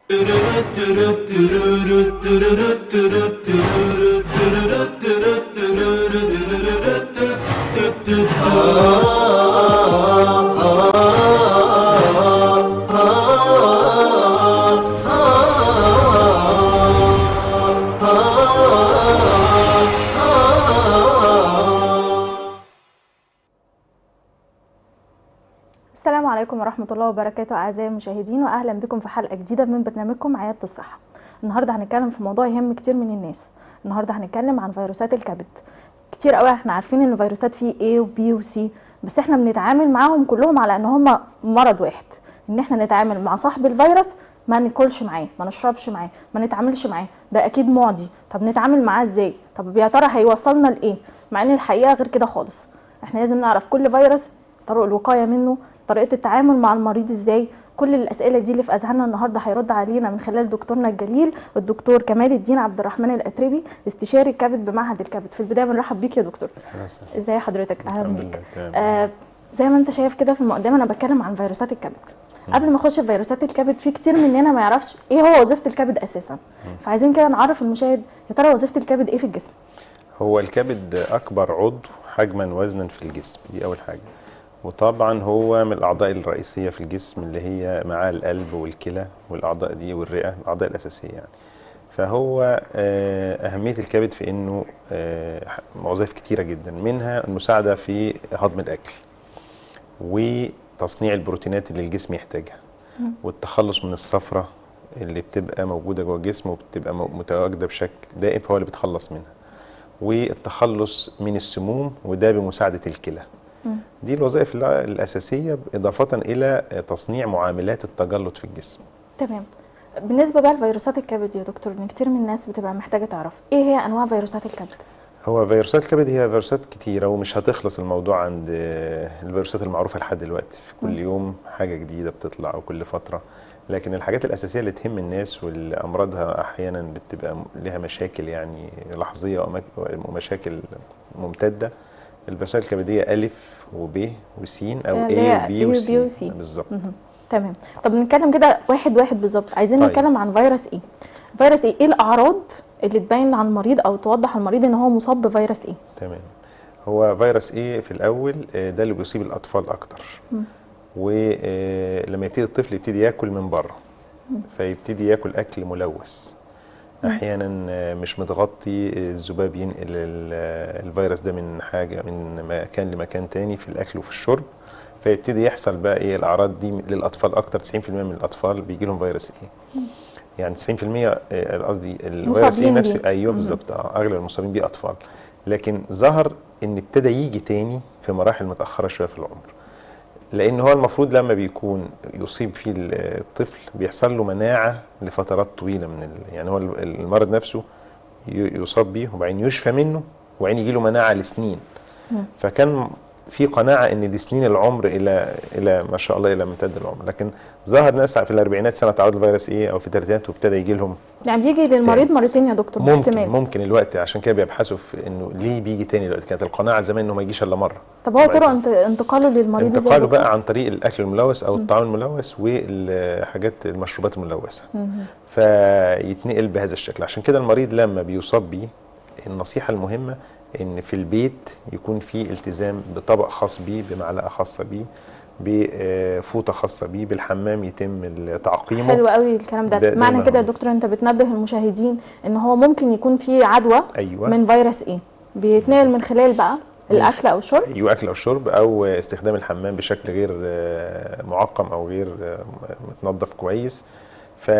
السلام عليكم ورحمة الله وبركاته أعزائي المشاهدين وأهلا بكم في حلقة جديدة من برنامجكم عيادة الصحة النهاردة هنتكلم في موضوع يهم كتير من الناس النهاردة هنتكلم عن فيروسات الكبد كتير قوي احنا عارفين ان الفيروسات فيه A و B و C بس احنا بنتعامل معاهم كلهم على ان هما مرض واحد ان احنا نتعامل مع صاحب الفيروس ما ناكلش معاه ما نشربش معاه ما نتعاملش معاه ده اكيد معدي طب نتعامل معاه ازاي طب يا ترى هيوصلنا لايه مع ان الحقيقه غير كده خالص احنا لازم نعرف كل فيروس طرق الوقايه منه طريقه التعامل مع المريض ازاي كل الاسئله دي اللي في اذهاننا النهارده هيرد علينا من خلال دكتورنا الجليل الدكتور كمال الدين عبد الرحمن الاتربي استشاري الكبد بمعهد الكبد في البدايه بنرحب بيك يا دكتور ازاي حضرتك اهلا الحمد بيك لله تمام آه زي ما انت شايف كده في المقدمه انا بتكلم عن فيروسات الكبد قبل ما اخش في فيروسات الكبد في كتير مننا ما يعرفش ايه هو وظيفه الكبد اساسا فعايزين كده نعرف المشاهد يا ترى وظيفه الكبد ايه في الجسم هو الكبد اكبر عضو حجما وزنا في الجسم دي اول حاجه وطبعا هو من الاعضاء الرئيسيه في الجسم اللي هي مع القلب والكلى والاعضاء دي والرئه الاعضاء الاساسيه يعني فهو آه، اهميه الكبد في انه آه، وظائف كتيره جدا منها المساعده في هضم الاكل وتصنيع البروتينات اللي الجسم يحتاجها والتخلص من الصفرة اللي بتبقى موجودة جوه الجسم وبتبقى مو- متواجدة بشكل دائم فهو اللي بيتخلص منها والتخلص من السموم وده بمساعدة الكلى دي الوظائف الل- الأساسية إضافة إلى تصنيع معاملات التجلط في الجسم تمام بالنسبه بقى لفيروسات الكبد يا دكتور ان كتير من الناس بتبقى محتاجه تعرف ايه هي انواع فيروسات الكبد هو فيروسات الكبد هي فيروسات كتيرة ومش هتخلص الموضوع عند آه، الفيروسات المعروفة لحد دلوقتي في كل يوم حاجة جديدة بتطلع أو كل فترة لكن الحاجات الأساسية اللي تهم الناس واللي أمراضها أحيانا بتبقى م- لها مشاكل يعني لحظية ومك- ومشاكل ممتدة الفيروسات الكبدية ألف وب وسين أو اللي A هي وB A و B وسي و C. بالظبط مهم. تمام طب نتكلم كده واحد واحد بالظبط عايزين طيب. نتكلم عن فيروس ايه فيروس ايه ايه الاعراض اللي تبين عن المريض او توضح المريض ان هو مصاب بفيروس ايه تمام هو فيروس ايه في الاول آه، ده اللي بيصيب الاطفال اكتر ولما يبتدي الطفل يبتدي ياكل من بره فيبتدي ياكل اكل ملوث احيانا آه، مش متغطي آه، الذباب ينقل ال- آه، الفيروس ده من حاجه من مكان لمكان تاني في الاكل وفي الشرب فيبتدي يحصل بقى ايه الاعراض دي للاطفال اكتر 90% من الاطفال بيجي لهم فيروس ايه يعني 90% آه، قصدي الفيروس ايه مصابين نفس بيه. ايوه بالظبط اه اغلب المصابين بيه اطفال لكن ظهر ان ابتدى يجي تاني في مراحل متاخره شويه في العمر لان هو المفروض لما بيكون يصيب فيه الطفل بيحصل له مناعه لفترات طويله من ال... يعني هو ال- المرض نفسه ي- يصاب بيه وبعدين يشفى منه وبعدين يجي له مناعه لسنين فكان في قناعه ان دي سنين العمر الى الى ما شاء الله الى امتد العمر لكن ظهر ناس في الاربعينات سنه تعرض الفيروس ايه او في الثلاثينات وابتدى يجي لهم يعني بيجي للمريض مرتين يا دكتور ممكن باحتمال. ممكن الوقت عشان كده بيبحثوا في انه ليه بيجي تاني دلوقتي كانت القناعه زمان انه ما يجيش الا مره طب هو طرق وبعدين انت- انتقاله للمريض ازاي يا انتقاله دكتور؟ بقى عن طريق الاكل الملوث او الطعام الملوث والحاجات المشروبات الملوثه فيتنقل بهذا الشكل عشان كده المريض لما بيصاب بيه النصيحه المهمه ان في البيت يكون في التزام بطبق خاص بيه بمعلقه خاصه بيه بفوطه خاصه بيه بالحمام يتم تعقيمه حلو قوي الكلام ده, ده- ده معنى ما كده يا هو. دكتور انت بتنبه المشاهدين ان هو ممكن يكون في عدوى ايوه من فيروس ايه بيتنقل من خلال بقى الاكل او الشرب ايوه اكل او شرب او استخدام الحمام بشكل غير آه، معقم او غير آه، متنظف كويس ف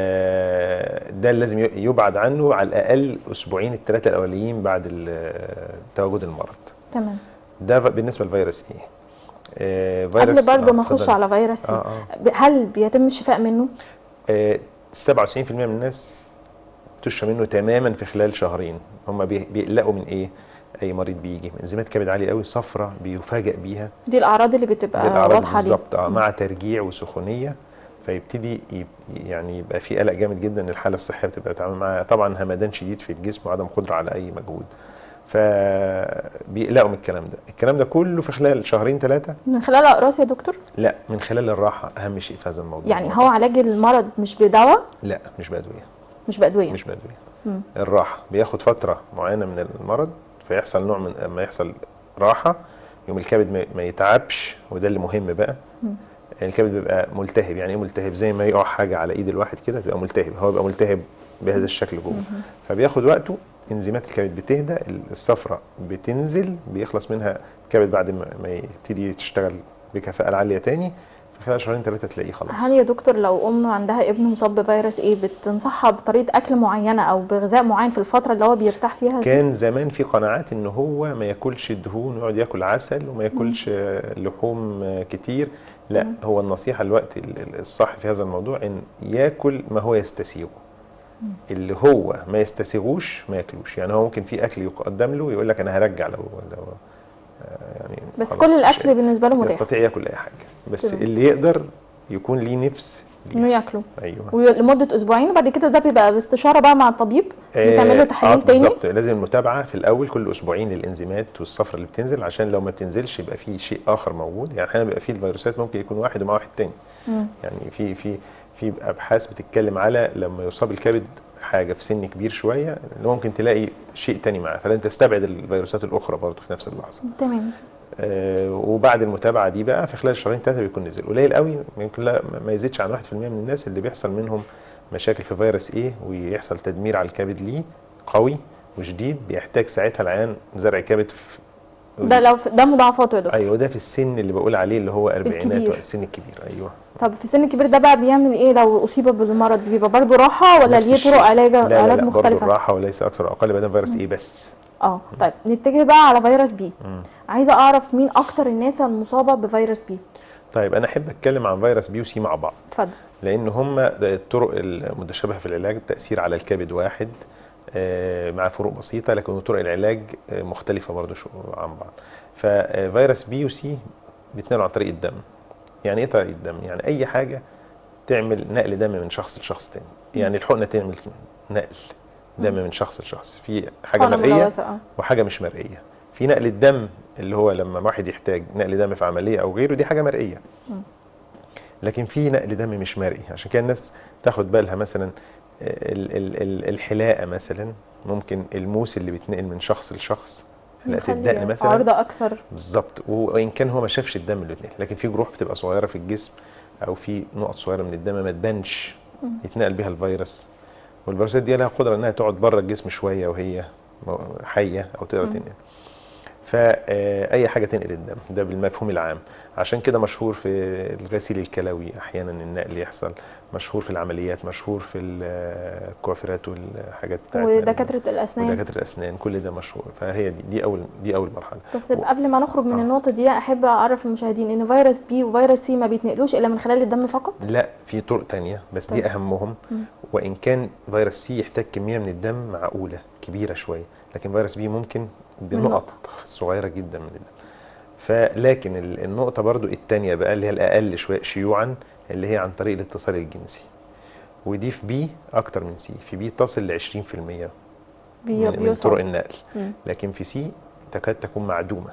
آه، ده لازم ي- يبعد عنه على الاقل اسبوعين الثلاثه الاولين بعد ال- تواجد المرض تمام ده ف- بالنسبه لفيروس ايه آه، قبل فيروس برضه آه، ما اخش اتفضل. على فيروس اه ايه اه ب- هل بيتم الشفاء منه آه، 97% من الناس تشفى منه تماما في خلال شهرين هم بي- بيقلقوا من ايه اي مريض بيجي من انزيمات كبد عاليه قوي صفرة بيفاجئ بيها دي الاعراض اللي بتبقى دي الاعراض واضحه دي بالظبط اه مع ترجيع وسخونيه فيبتدي يب- يعني يبقى في قلق جامد جدا الحاله الصحيه بتبقى بتتعامل معاها طبعا همدان شديد في الجسم وعدم قدره على اي مجهود فبيقلقوا من الكلام ده الكلام ده كله في خلال شهرين ثلاثه من خلال اقراص يا دكتور لا من خلال الراحه اهم شيء في هذا الموضوع يعني هو علاج المرض مش بدواء لا مش بادويه مش بادويه مش بادويه مم. الراحه بياخد فتره معينه من المرض فيحصل نوع من اما يحصل راحه يوم الكبد ما- ما يتعبش وده اللي مهم بقى مم. الكبد بيبقى ملتهب يعني ايه ملتهب زي ما يقع حاجه على ايد الواحد كده تبقى ملتهب هو بيبقى ملتهب بهذا الشكل جوه فبياخد وقته انزيمات الكبد بتهدى الصفرة بتنزل بيخلص منها الكبد بعد ما ما يبتدي تشتغل بكفاءه العاليه تاني في خلال شهرين ثلاثه تلاقيه خلاص هل يا دكتور لو ام عندها ابن مصاب بفيروس ايه بتنصحها بطريقه اكل معينه او بغذاء معين في الفتره اللي هو بيرتاح فيها دي؟ كان زمان في قناعات ان هو ما ياكلش دهون ويقعد ياكل عسل وما ياكلش آه، لحوم آه، كتير لا مم. هو النصيحه الوقت ال- ال- الصح في هذا الموضوع ان ياكل ما هو يستسيغه اللي هو ما يستسيغوش ما ياكلوش يعني هو ممكن في اكل يقدم له يقول لك انا هرجع لو لو آه، يعني بس خلاص كل مش الاكل قادر. بالنسبه له متاح يستطيع ياكل اي حاجه بس تمام. اللي يقدر يكون ليه نفس انه ليها. ياكله ايوه ولمده اسبوعين وبعد كده ده بيبقى باستشاره بقى مع الطبيب بتعمل له آه، تحاليل آه، تاني بالظبط لازم المتابعه في الاول كل اسبوعين للانزيمات والصفرة اللي بتنزل عشان لو ما بتنزلش يبقى في شيء اخر موجود يعني احيانا بيبقى في الفيروسات ممكن يكون واحد ومع واحد تاني مم. يعني في في في ابحاث بتتكلم على لما يصاب الكبد حاجه في سن كبير شويه اللي ممكن تلاقي شيء تاني معاه فلازم تستبعد الفيروسات الاخرى برضه في نفس اللحظه تمام آه، وبعد المتابعه دي بقى في خلال شهرين ثلاثه بيكون نزل قليل قوي يمكن لا ما يزيدش عن 1% من الناس اللي بيحصل منهم مشاكل في فيروس ايه ويحصل تدمير على الكبد ليه قوي وشديد بيحتاج ساعتها العيان زرع كبد في ده لو ده مضاعفاته يا دكتور ايوه ده في السن اللي بقول عليه اللي هو اربعينات الكبير. السن الكبير ايوه طب في السن الكبير ده بقى بيعمل ايه لو اصيب بالمرض بيبقى برضه راحه ولا نفس ليه الشيء. طرق علاج لا لا علاج لا برضه مختلفه الراحه وليس اكثر او اقل بدل فيروس ايه بس اه طيب نتجه بقى على فيروس بي مم. عايزه اعرف مين اكتر الناس المصابه بفيروس بي طيب انا احب اتكلم عن فيروس بي وسي مع بعض اتفضل لان هم الطرق المتشابهه في العلاج التاثير على الكبد واحد آه، مع فروق بسيطه لكن طرق العلاج آه، مختلفه برضو شو- عن بعض ففيروس بي وسي بيتنقلوا عن طريق الدم يعني ايه طريق الدم يعني اي حاجه تعمل نقل دم من شخص لشخص تاني يعني الحقنه تعمل نقل دم من شخص لشخص في حاجه حقنة مرئيه ملوثة، اه وحاجه مش مرئيه في نقل الدم اللي هو لما واحد يحتاج نقل دم في عمليه او غيره دي حاجه مرئيه مم. لكن في نقل دم مش مرئي عشان كده الناس تاخد بالها مثلا ال- ال- ال- الحلاقه مثلا ممكن الموس اللي بيتنقل من شخص لشخص حلاقه الدقن نخلي مثلا عرضه اكثر بالظبط وان كان هو ما شافش الدم اللي اتنقل لكن في جروح بتبقى صغيره في الجسم او في نقط صغيره من الدم ما تبانش يتنقل بيها الفيروس والفيروسات دي لها قدره انها تقعد بره الجسم شويه وهي مو- حيه او تقدر مم. تنقل فاي حاجه تنقل الدم ده بالمفهوم العام عشان كده مشهور في الغسيل الكلوي احيانا النقل يحصل مشهور في العمليات مشهور في الكوافيرات والحاجات بتاعت ودكاتره الاسنان ودكاتره الاسنان كل ده مشهور فهي دي دي اول دي اول مرحله بس قبل ما نخرج من آه. النقطه دي احب اعرف المشاهدين ان فيروس بي وفيروس سي ما بيتنقلوش الا من خلال الدم فقط لا في طرق تانية بس طيب. دي اهمهم مم. وان كان فيروس سي يحتاج كميه من الدم معقوله كبيره شويه لكن فيروس بي ممكن بنقط نقطة. صغيره جدا من الدم فلكن ال- النقطه برضو التانية بقى اللي هي الاقل شويه شيوعا اللي هي عن طريق الاتصال الجنسي ودي في بي اكتر من سي في بي تصل ل 20% بي من, من بيوصل. طرق النقل مم. لكن في سي تكاد تكون معدومه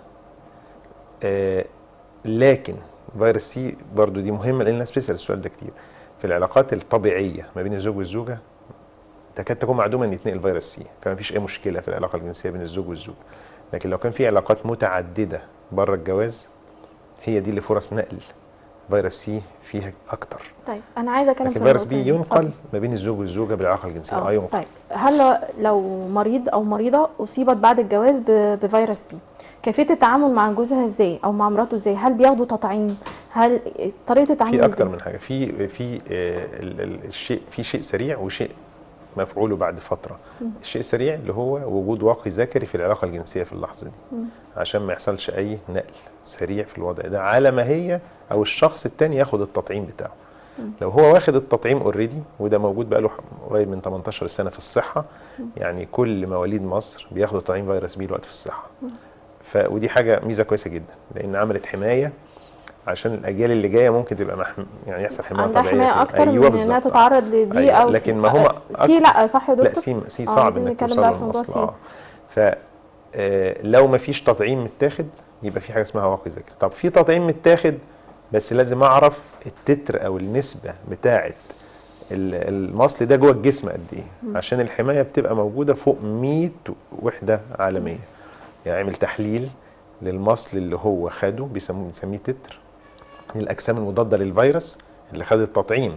آه لكن فيروس سي برضو دي مهمه لان الناس بتسال السؤال ده كتير في العلاقات الطبيعيه ما بين الزوج والزوجه تكاد تكون معدومه ان يتنقل فيروس سي فما فيش اي مشكله في العلاقه الجنسيه بين الزوج والزوجه لكن لو كان في علاقات متعدده بره الجواز هي دي اللي فرص نقل فيروس سي فيها اكتر طيب انا عايزه اتكلم لكن في فيروس النقطة بي دي. ينقل ما بين الزوج والزوجه بالعلاقه الجنسيه اه آه. ينقل طيب هل لو- لو مريض او مريضه اصيبت بعد الجواز ب- بفيروس بي كيفيه التعامل مع جوزها ازاي او مع مراته ازاي هل بياخدوا تطعيم هل طريقه التعامل في اكتر إزاي؟ من حاجه في في آه، ال- ال- الشيء في شيء سريع وشيء مفعوله بعد فتره مم. الشيء السريع اللي هو وجود واقي ذكري في العلاقه الجنسيه في اللحظه دي مم. عشان ما يحصلش اي نقل سريع في الوضع ده على ما هي او الشخص التاني ياخد التطعيم بتاعه مم. لو هو واخد التطعيم اوريدي وده موجود بقاله قريب من 18 سنه في الصحه يعني كل مواليد مصر بياخدوا تطعيم فيروس بي دلوقتي في الصحه ف ودي حاجه ميزه كويسه جدا لان عملت حمايه عشان الاجيال اللي جايه ممكن تبقى محم... يعني يحصل حمايه عندها طبيعيه حمايه فيها. اكتر من أيوة انها بالظبط. تتعرض لبي أيوة. او لكن سي. ما هم آه، سي لا صح يا دكتور لا سي سي آه، صعب عايزين انك نتكلم توصل بقى له في موضوع اصلا سي. اه ف آه، لو ما فيش تطعيم متاخد يبقى في حاجه اسمها واقي ذاكر طب في تطعيم متاخد بس لازم اعرف التتر او النسبه بتاعه ال- المصل ده جوه الجسم قد ايه عشان الحمايه بتبقى موجوده فوق 100 وحده عالميه يعني اعمل تحليل للمصل اللي هو خده بيسموه بنسميه تتر الاجسام المضاده للفيروس اللي خد التطعيم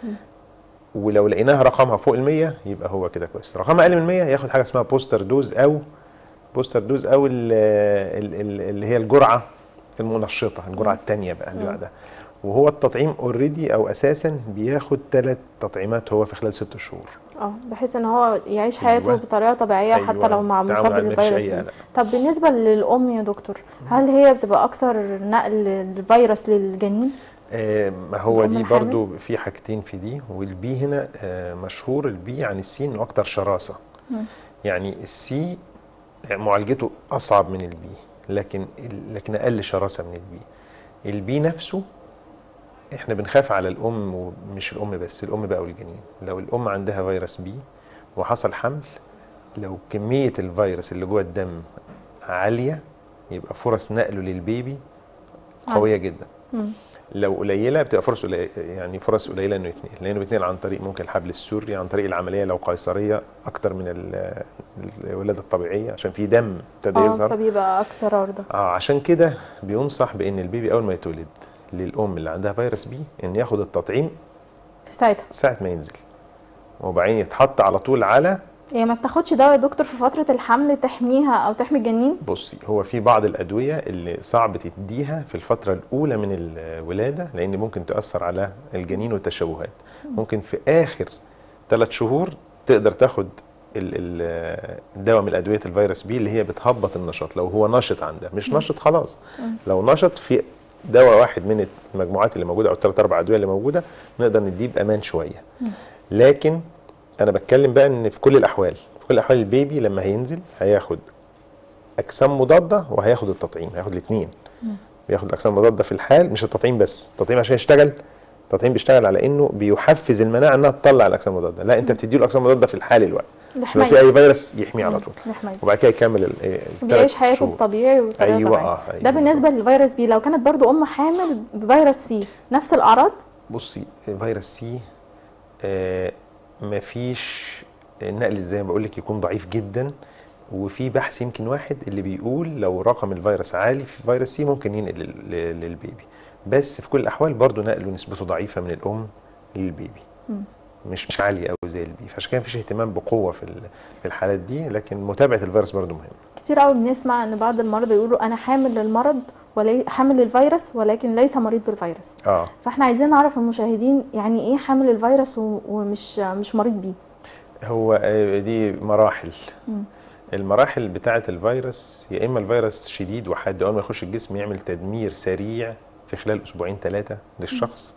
ولو لقيناها رقمها فوق ال 100 يبقى هو كده كويس رقمها اقل من 100 ياخد حاجه اسمها بوستر دوز او بوستر دوز او ال- ال- ال- اللي هي الجرعه المنشطه الجرعه الثانيه بقى اللي مم. بعدها وهو التطعيم اوريدي او اساسا بياخد ثلاث تطعيمات هو في خلال ست شهور اه بحيث ان هو يعيش حياته أيوة. بطريقه طبيعيه حتى أيوة. لو مع تعامل مصاب على مفيش بالفيروس أي ده. قلق. طب بالنسبه للام يا دكتور هل هي بتبقى اكثر نقل الفيروس للجنين آه، ما هو الأم دي الحامل؟ برضو في حاجتين في دي والبي هنا آه، مشهور البي عن السي انه اكتر شراسه مم. يعني السي معالجته اصعب من البي لكن لكن اقل شراسه من البي البي نفسه احنا بنخاف على الام ومش الام بس الام بقى والجنين لو الام عندها فيروس بي وحصل حمل لو كميه الفيروس اللي جوه الدم عاليه يبقى فرص نقله للبيبي قويه جدا مم. لو قليله بتبقى فرص قليله يعني فرص قليله انه يتنقل لانه بيتنقل عن طريق ممكن الحبل السري عن طريق العمليه لو قيصريه اكتر من ال- الولاده الطبيعيه عشان في دم ابتدى اه يظهر فبيبقى اكثر عرضه اه عشان كده بينصح بان البيبي اول ما يتولد للام اللي عندها فيروس بي ان ياخد التطعيم في ساعتها ساعه ما ينزل وبعدين يتحط على طول على هي ما بتاخدش دواء يا دكتور في فتره الحمل تحميها او تحمي الجنين بصي هو في بعض الادويه اللي صعب تديها في الفتره الاولى من الولاده لان ممكن تاثر على الجنين والتشوهات ممكن في اخر ثلاث شهور تقدر تاخد ال- ال- الدواء من ادويه الفيروس بي اللي هي بتهبط النشاط لو هو نشط عندها مش نشط خلاص لو نشط في دواء واحد من المجموعات اللي موجوده او الثلاث اربع ادويه اللي موجوده نقدر نديه بامان شويه لكن انا بتكلم بقى ان في كل الاحوال في كل الاحوال البيبي لما هينزل هياخد اجسام مضاده وهياخد التطعيم هياخد الاثنين بياخد الاجسام المضاده في الحال مش التطعيم بس التطعيم عشان يشتغل التطعيم بيشتغل على انه بيحفز المناعه انها تطلع الاجسام المضاده لا انت بتديله الاجسام المضاده في الحال الوقت عشان لو في لحماية اي فيروس يحميه على طول لحماية وبعد كده يكمل ال- ال- التلات بيعيش حياته شهور. الطبيعي وبطريقه ايوه طبيعيه اه أيوة ده بالنسبه للفيروس بي لو كانت برضو ام حامل بفيروس سي نفس الاعراض بصي فيروس سي آه مفيش النقل زي ما بقول لك يكون ضعيف جدا وفي بحث يمكن واحد اللي بيقول لو رقم الفيروس عالي في فيروس سي ممكن ينقل لل- لل- للبيبي بس في كل الاحوال برضه نقله نسبته ضعيفه من الام للبيبي مم. مش مش عاليه قوي زي البي فعشان كده مفيش اهتمام بقوه في ال- في الحالات دي لكن متابعه الفيروس برضه مهم كتير قوي بنسمع ان بعض المرضى يقولوا انا حامل للمرض ولي حامل للفيروس ولكن ليس مريض بالفيروس اه فاحنا عايزين نعرف المشاهدين يعني ايه حامل الفيروس و- ومش مش مريض بيه هو آه، دي مراحل مم. المراحل بتاعه الفيروس يا اما الفيروس شديد وحاد اول ما يخش الجسم يعمل تدمير سريع في خلال اسبوعين ثلاثه للشخص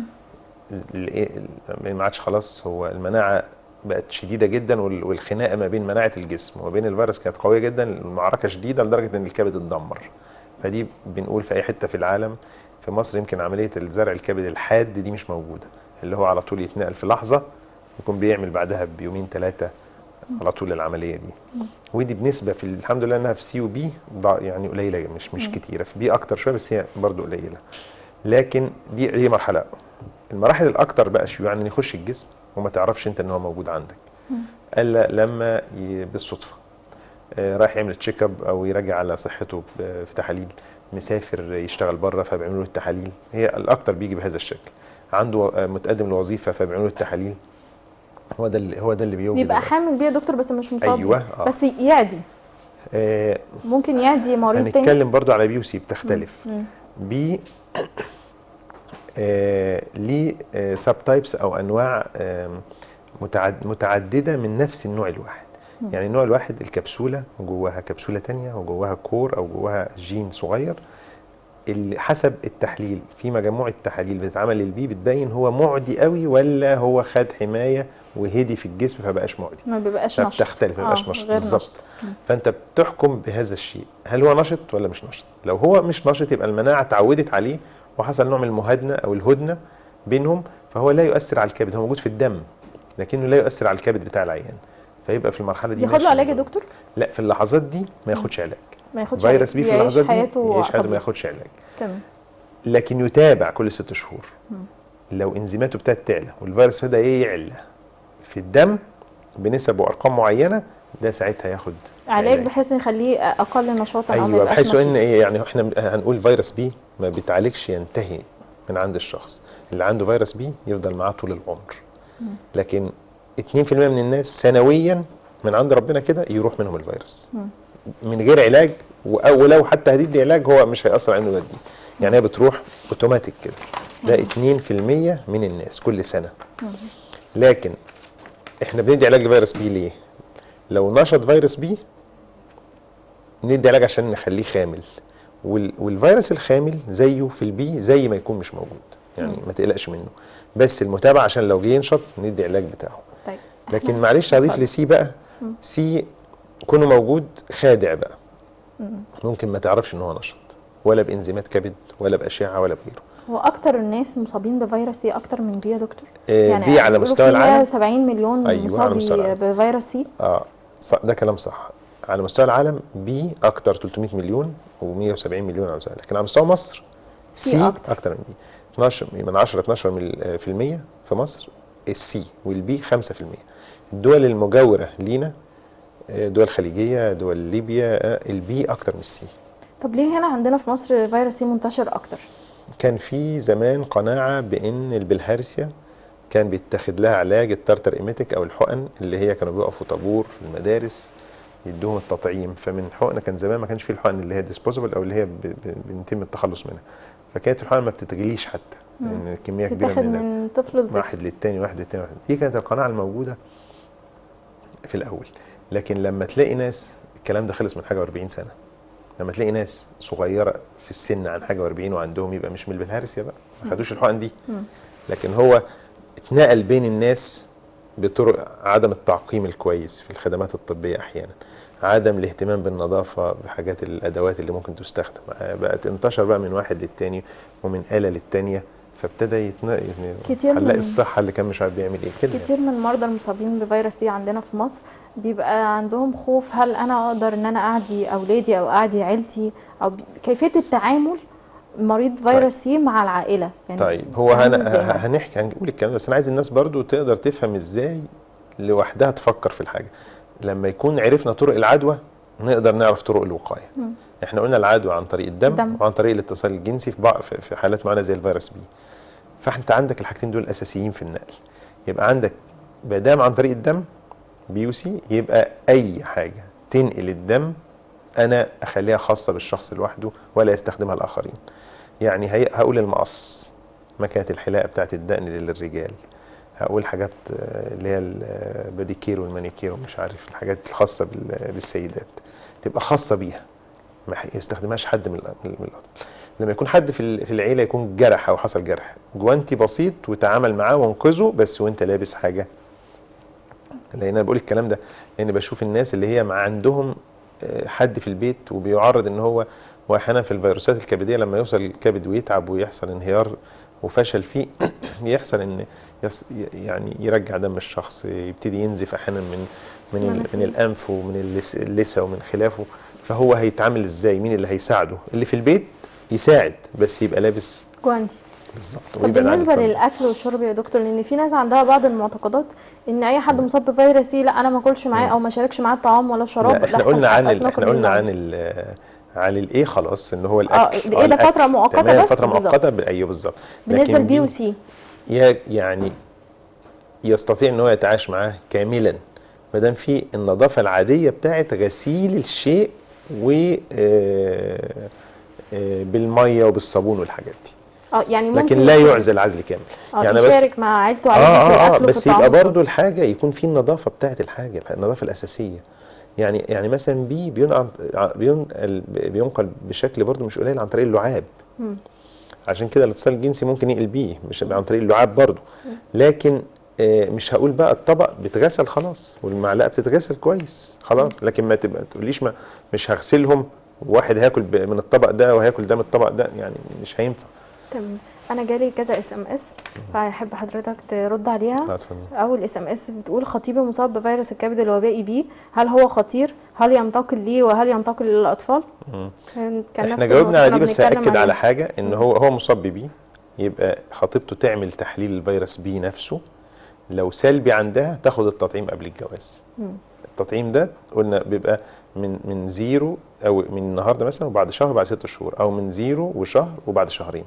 ال- ال- ما عادش خلاص هو المناعه بقت شديده جدا وال- والخناقه ما بين مناعه الجسم وما بين الفيروس كانت قويه جدا المعركه شديده لدرجه ان الكبد اتدمر فدي بنقول في اي حته في العالم في مصر يمكن عمليه الزرع الكبد الحاد دي مش موجوده اللي هو على طول يتنقل في لحظه يكون بيعمل بعدها بيومين ثلاثه على طول العمليه دي ودي بنسبه في الحمد لله انها في سي وبي يعني قليله مش مش كتيره في بي اكتر شويه بس هي برضو قليله لكن دي دي مرحله المراحل الاكتر بقى شيوعا ان يخش الجسم وما تعرفش انت ان هو موجود عندك الا لما ي- بالصدفه آه، رايح يعمل تشيك اب او يراجع على صحته ب- في تحاليل مسافر يشتغل بره فبيعملوا له التحاليل هي الاكتر بيجي بهذا الشكل عنده آه، متقدم لوظيفه فبيعملوا له التحاليل هو ده اللي هو ده اللي بيوجد بيبقى الوقت. حامل بيه يا دكتور بس مش مصاب أيوة، بيه. آه. بس يعدي آه ممكن يعدي مريض تاني هنتكلم برضو على بي وسي بتختلف مم. بي آه ليه آه سب تايبس او انواع آه متعد متعدده من نفس النوع الواحد يعني النوع الواحد الكبسوله وجواها كبسوله تانية وجواها كور او جواها جين صغير اللي حسب التحليل في مجموعه تحاليل بتتعمل للبي بتبين هو معدي قوي ولا هو خد حمايه وهدي في الجسم فبقاش معدي ما بيبقاش نشط فبتختلف ما آه، بيبقاش نشط غير بالظبط نشط. فانت بتحكم بهذا الشيء هل هو نشط ولا مش نشط لو هو مش نشط يبقى المناعه اتعودت عليه وحصل نوع من المهادنه او الهدنه بينهم فهو لا يؤثر على الكبد هو موجود في الدم لكنه لا يؤثر على الكبد بتاع العيان فيبقى في المرحله دي بياخد ماشي له علاج يا الموضوع. دكتور لا في اللحظات دي ما ياخدش علاج ما ياخدش فيروس علاج. بي في بيعيش اللحظات دي حياته يعيش حياته ما طبيعي. ياخدش علاج تمام لكن يتابع كل ست شهور لو انزيماته ابتدت تعلى والفيروس بدا يعلى في الدم بنسب وارقام معينه ده ساعتها ياخد علاج بحيث يخليه اقل نشاطا او ما ايوه يبقاش بحيث نشيط. ان ايه يعني احنا هنقول فيروس بي ما بيتعالجش ينتهي من عند الشخص اللي عنده فيروس بي يفضل معاه طول العمر لكن 2% من الناس سنويا من عند ربنا كده يروح منهم الفيروس من غير علاج و- أو ولو حتى هتدي علاج هو مش هيأثر على انه يدي يعني هي بتروح اوتوماتيك كده ده 2% من الناس كل سنه لكن احنا بندي علاج لفيروس بي ليه؟ لو نشط فيروس بي ندي علاج عشان نخليه خامل وال- والفيروس الخامل زيه في البي زي ما يكون مش موجود يعني ما تقلقش منه بس المتابعه عشان لو جه ينشط ندي علاج بتاعه طيب لكن معلش هضيف اتفضل. لسي بقى سي كونه موجود خادع بقى ممكن ما تعرفش ان هو نشط ولا بانزيمات كبد ولا باشعه ولا بغيره هو اكتر الناس مصابين بفيروس سي اكتر من بي يا دكتور آه، بي على بيقولوا مستوى في العالم 170 مليون أيوة، على مستوى مصابي العالم. بفيروس سي اه صح ده كلام صح على مستوى العالم بي اكتر 300 مليون و170 مليون على مستوى لكن على مستوى مصر سي سي أكتر. اكتر, من بي 12 من 10 12 من آه، في المية في مصر السي والبي 5% الدول المجاوره لينا آه، دول خليجيه دول ليبيا آه، البي اكتر من السي طب ليه هنا عندنا في مصر فيروس سي منتشر اكتر كان في زمان قناعه بان البلهارسيا كان بيتاخد لها علاج التارتر ايميتيك او الحقن اللي هي كانوا بيقفوا طابور في المدارس يدوهم التطعيم فمن حقنه كان زمان ما كانش فيه الحقن اللي هي ديسبوزبل او اللي هي ب- ب- بنتم التخلص منها فكانت الحقن ما بتتغليش حتى لان كميه كبيره بتاخد من الناس من طفل لطفل واحد للتاني واحد للتاني واحد دي كانت القناعه الموجوده في الاول لكن لما تلاقي ناس الكلام ده خلص من حاجه و40 سنه لما تلاقي ناس صغيره في السن عن حاجه و40 وعندهم يبقى مش من البلهارسيا بقى ما خدوش الحقن دي لكن هو اتنقل بين الناس بطرق عدم التعقيم الكويس في الخدمات الطبيه احيانا عدم الاهتمام بالنظافه بحاجات الادوات اللي ممكن تستخدم بقت انتشر بقى من واحد للتاني ومن اله للتانيه فابتدى يتنقل كتير هنلاقي من- الصحه اللي كان مش عارف بيعمل ايه كده كتير من المرضى المصابين بفيروس سي عندنا في مصر بيبقى عندهم خوف هل انا اقدر ان انا اعدي اولادي او اعدي عيلتي او بي- كيفيه التعامل مريض فيروس سي مع العائله يعني طيب هو تعامل هن... إزاي؟ هنحكي هنقول الكلام ده بس انا عايز الناس برضو تقدر تفهم ازاي لوحدها تفكر في الحاجه لما يكون عرفنا طرق العدوى نقدر نعرف طرق الوقايه احنا قلنا العدوى عن طريق الدم, الدم. وعن طريق الاتصال الجنسي في بعض في في حالات معينه زي الفيروس بي فانت عندك الحاجتين دول اساسيين في النقل يبقى عندك ما دام عن طريق الدم بيوسي يبقى اي حاجه تنقل الدم انا اخليها خاصه بالشخص لوحده ولا يستخدمها الاخرين يعني هي هقول المقص مكانه الحلاقه بتاعت الدقن للرجال هقول حاجات آه، اللي هي الباديكير والمانيكير ومش عارف الحاجات الخاصه بال- بالسيدات تبقى خاصه بيها ما ح- يستخدمهاش حد من الأ- من الأطفال لما يكون حد في ال- في العيله يكون جرح او حصل جرح جوانتي بسيط وتعامل معاه وانقذه بس وانت لابس حاجه لان انا بقول الكلام ده لان بشوف الناس اللي هي مع عندهم آه، حد في البيت وبيعرض ان هو واحيانا في الفيروسات الكبديه لما يوصل الكبد ويتعب ويحصل انهيار وفشل فيه يحصل ان يص يعني يرجع دم الشخص يبتدي ينزف احيانا من من ال- من مناخير. الانف ومن اللس- اللثه ومن خلافه فهو هيتعامل ازاي مين اللي هيساعده اللي في البيت يساعد بس يبقى لابس جواندي بالظبط طب ويبعد عن بالنسبه الصدمة. للاكل والشرب يا دكتور لان في ناس عندها بعض المعتقدات ان اي حد مصاب بفيروس سي لا انا ما اكلش معاه او ما شاركش معاه الطعام ولا شراب لا احنا لأحسن قلنا عن ال... أتنقل احنا قلنا منه. عن ال... عن الايه خلاص ان هو اه الاكل الايه ده الأكل. فتره مؤقته تمام بس فتره بالظبط. مؤقته ب- ايوه بالظبط بالنسبه لكن للبي بي- وسي ي- يعني يستطيع ان هو يتعايش معاه كاملا ما دام في النظافه العاديه بتاعه غسيل الشيء و آه، آه، بالميه وبالصابون والحاجات دي اه يعني ممكن لكن لا يعزل عزل كامل اه يعني بس يشارك مع عيلته اه عادي في اه, آه الاكل بس وفي يبقى الطعام برضو الحاجه يكون في النظافه بتاعه الحاجه النظافه الاساسيه يعني يعني مثلا بي بينقل بينقل بينقل بشكل برضو مش قليل عن طريق اللعاب عشان كده الاتصال الجنسي ممكن ينقل بيه مش عن طريق اللعاب برضو لكن آه، مش هقول بقى الطبق بيتغسل خلاص والمعلقه بتتغسل كويس خلاص لكن ما تبقى تقوليش ما مش هغسلهم واحد هياكل ب- من الطبق ده وهياكل ده من الطبق ده يعني مش هينفع تمام انا جالي كذا اس ام اس فاحب حضرتك ترد عليها لا اتفضل اول اس ام اس بتقول خطيبي مصاب بفيروس الكبد الوبائي بي هل هو خطير هل ينتقل ليه وهل ينتقل للاطفال مم. كان كان نفس احنا جاوبنا على الموضوع دي بس كنا بنتكلم هاكد على عليه. حاجه ان هو هو مصاب بيه يبقى خطيبته تعمل تحليل الفيروس بي نفسه لو سلبي عندها تاخد التطعيم قبل الجواز مم. التطعيم ده قلنا بيبقى من من زيرو او من النهارده مثلا وبعد شهر وبعد ست شهور او من زيرو وشهر وبعد شهرين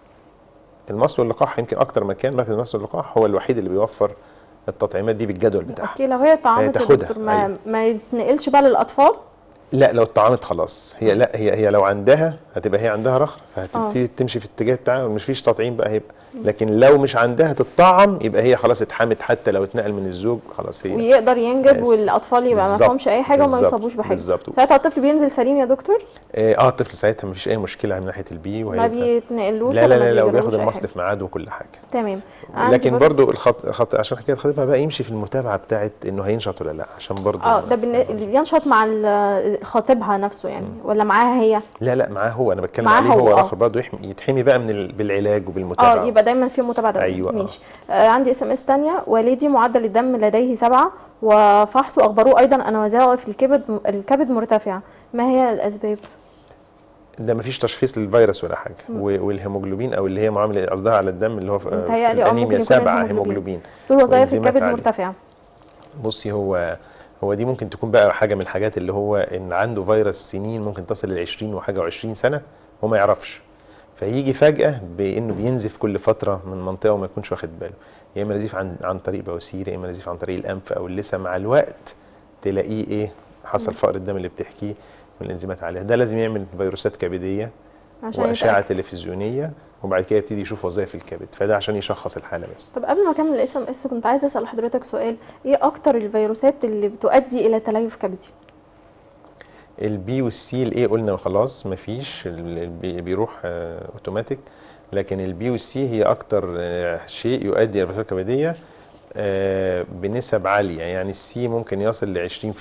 المصل واللقاح يمكن اكتر مكان مركز المصل واللقاح هو الوحيد اللي بيوفر التطعيمات دي بالجدول بتاعها اوكي لو هي طعامة تاخدها، الدكتور ما, أيوة. ما يتنقلش بقى للاطفال لا لو اتطعمت خلاص هي لا هي هي لو عندها هتبقى هي عندها رخر فهتبتدي تمشي في اتجاه التعامل مش فيش تطعيم بقى هيبقى لكن لو مش عندها تتطعم يبقى هي خلاص اتحمت حتى لو اتنقل من الزوج خلاص هي ويقدر ينجب بس. والاطفال يبقى ما بالظبط، فيهمش اي حاجه وما بالظبط، يصابوش بحاجه بالظبط. ساعتها الطفل بينزل سليم يا دكتور اه آه، الطفل ساعتها ما فيش اي مشكله من ناحيه البي ما وهيبقى بيتنقلوش لا ولا لا ما لا لو بيجربوش بياخد أي المصل حاجة. في ميعاده وكل حاجه تمام عندي لكن برضو- برضو الخط خط عشان حكايه خطيبها بقى يمشي في المتابعه بتاعت انه هينشط ولا لا عشان برضو اه ده بالن- اللي بينشط مع ال- خطيبها نفسه يعني ولا معاها هي لا لا معاه هو انا بتكلم معاه عليه هو، هو آه. اخر برضه يحمي يتحمي بقى من ال... بالعلاج وبالمتابعه اه يبقى دايما في متابعه دورية. أيوة، آه. ماشي آه عندي اس ام اس ثانيه والدي معدل الدم لديه سبعة وفحصه اخبروه ايضا ان وظائف الكبد الكبد مرتفعه ما هي الاسباب ده مفيش تشخيص للفيروس ولا حاجه و- والهيموجلوبين او اللي هي معامله قصدها على الدم اللي هو في متهيألي اه ممكن الانيميا يكون سبعه الهيموجلوبين. هيموجلوبين دول وظائف وإنزيمات الكبد عالية. مرتفعه بصي هو هو دي ممكن تكون بقى حاجه من الحاجات اللي هو ان عنده فيروس سنين ممكن تصل ل 20 وحاجه و20 سنه وما يعرفش فيجي فجاه بانه بينزف كل فتره من منطقه وما يكونش واخد باله يا اما نزيف عن عن طريق بواسير يا اما نزيف عن طريق الانف او اللثه مع الوقت تلاقيه ايه حصل فقر الدم اللي بتحكيه والانزيمات عاليه ده لازم يعمل فيروسات كبديه عشان واشعه يتأكد. تلفزيونيه وبعد كده يبتدي يشوف وظائف الكبد فده عشان يشخص الحاله بس طب قبل ما اكمل الاس ام اس كنت عايزه اسال حضرتك سؤال ايه اكتر الفيروسات اللي بتؤدي الى تليف كبدي البي والسي الاي قلنا خلاص مفيش ال- البي بيروح آه، اوتوماتيك لكن البي والسي هي اكتر آه، شيء يؤدي الى الفشل الكبديه آه، بنسب عاليه يعني السي ممكن يصل ل 20%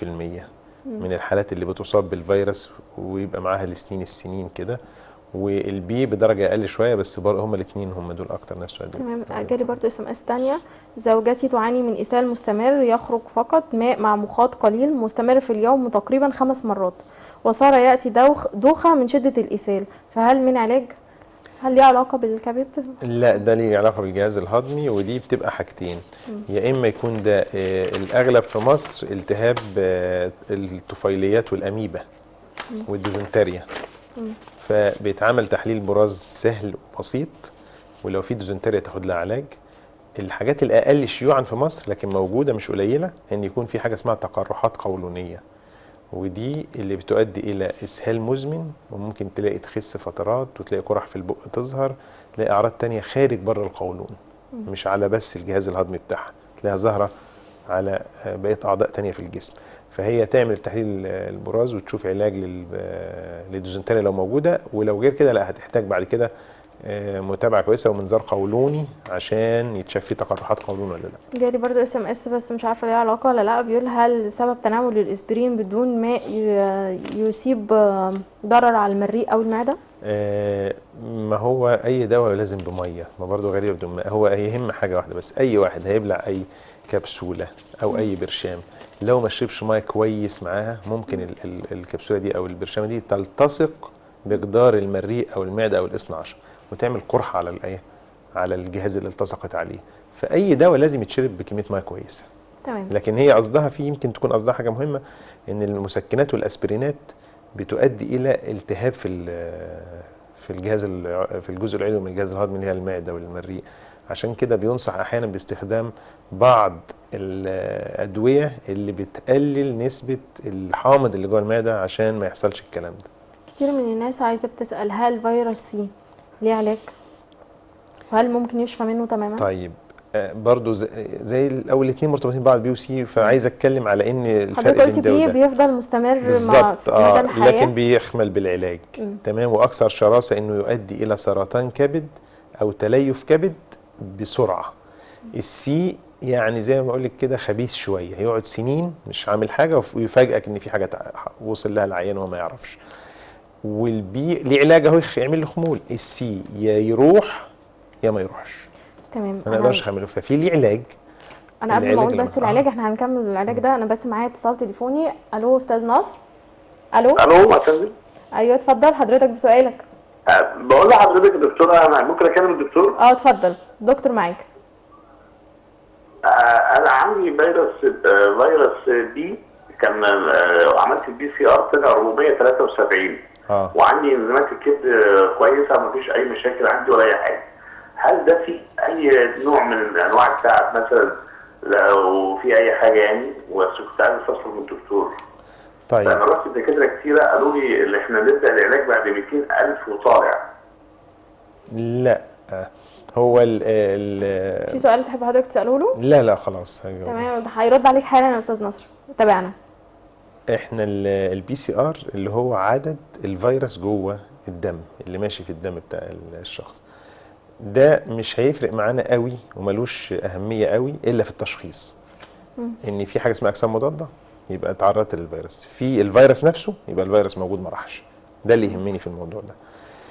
من الحالات اللي بتصاب بالفيروس ويبقى معاها لسنين السنين كده والبي بدرجه اقل شويه بس برضه هما الاثنين هم دول اكتر ناس يؤدوا تمام جالي برضو اس ام اس ثانيه زوجتي تعاني من اسهال مستمر يخرج فقط ماء مع مخاط قليل مستمر في اليوم تقريبا خمس مرات وصار ياتي دوخ دوخه من شده الاسهال فهل من علاج هل ليه علاقه بالكبد لا ده ليه علاقه بالجهاز الهضمي ودي بتبقى حاجتين يا اما يكون ده آه، الاغلب في مصر التهاب آه، الطفيليات والاميبا والديزنتريا مم. فبيتعمل تحليل براز سهل وبسيط ولو في ديزنتريا تاخد لها علاج الحاجات الاقل شيوعا في مصر لكن موجوده مش قليله ان يكون في حاجه اسمها تقرحات قولونيه ودي اللي بتؤدي الى اسهال مزمن وممكن تلاقي تخس فترات وتلاقي قرح في البق تظهر تلاقي اعراض تانية خارج بره القولون مش على بس الجهاز الهضمي بتاعها تلاقيها ظاهره على آه، بقيه اعضاء تانية في الجسم فهي تعمل تحليل آه، البراز وتشوف علاج لل- آه، للديزنتريا لو موجوده ولو غير كده لا هتحتاج بعد كده آه، متابعه كويسه ومنظار قولوني عشان يتشاف فيه تقرحات قولون ولا لا جالي برضو اس ام اس بس مش عارفه ليه علاقه ولا لا بيقول هل سبب تناول الاسبرين بدون ماء ي- يصيب آه، ضرر على المريء او المعده آه، ما هو اي دواء لازم بميه ما برضه غريبه بدون ماء هو يهم حاجه واحده بس اي واحد هيبلع اي كبسوله او اي برشام لو ما شربش ميه كويس معاها ممكن ال ال الكبسوله دي او البرشامه دي تلتصق بجدار المريء او المعده او الاثنى عشر وتعمل قرحه على الايه على الجهاز اللي التصقت عليه فاي دواء لازم يتشرب بكميه ميه كويسه تمام لكن هي قصدها في يمكن تكون قصدها حاجه مهمه ان المسكنات والاسبرينات بتؤدي الى التهاب في ال- في الجهاز ال- في الجزء العلوي من الجهاز الهضمي اللي هي المعده والمريء عشان كده بينصح احيانا باستخدام بعض الادويه اللي بتقلل نسبه الحامض اللي جوه المعده عشان ما يحصلش الكلام ده كتير من الناس عايزه بتسال هل فيروس سي ليه علاج وهل ممكن يشفى منه تماما طيب آه، برضو زي, زي ال- او الاثنين مرتبطين ببعض بي وسي فعايز اتكلم على ان الفرق حضرتك قلت بين ده بيه وده بيفضل مستمر مع بالظبط في مدى اه الحياه لكن بيخمل بالعلاج مم. تمام واكثر شراسه انه يؤدي الى سرطان كبد او تليف كبد بسرعه السي يعني زي ما بقول لك كده خبيث شويه هيقعد سنين مش عامل حاجه وف- ويفاجئك ان في حاجه تع- وصل لها العيان وهو ما يعرفش والبي ليه علاج اهو يخ- يعمل له خمول السي يا يروح يا ما يروحش تمام ما انا نقدرش نعمله ففي ليه علاج انا قبل ما العلاج اقول اللي- بس العلاج احنا هنكمل العلاج ده انا بس معايا اتصال تليفوني الو استاذ نصر الو الو معتز ايوه اتفضل حضرتك بسؤالك أه، بقول لحضرتك يا دكتوره انا ممكن اكلم الدكتور اه اتفضل دكتور معاك أه، انا عندي فيروس أه، فيروس بي كان أه، عملت البي سي ار طلع 473 اه وعندي انزيمات الكبد أه، كويسه مفيش اي مشاكل عندي ولا اي حاجه هل ده في اي نوع من انواع التعب مثلا لو في اي حاجه يعني بس كنت عايز استفسر من الدكتور طيب فانا رحت لدكاتره كتيره قالوا لي ان احنا نبدا العلاج بعد 200000 وطالع لا آه، هو ال ال في سؤال تحب حضرتك تساله له لا لا خلاص هجاوب. تمام هيرد عليك حالا يا استاذ نصر تابعنا احنا البي سي ار اللي هو عدد الفيروس جوه الدم اللي ماشي في الدم بتاع الشخص ده مش هيفرق معانا قوي وملوش اهميه قوي الا في التشخيص ان في حاجه اسمها اجسام مضاده يبقى اتعرضت للفيروس في الفيروس نفسه يبقى الفيروس موجود ما راحش ده اللي يهمني في الموضوع ده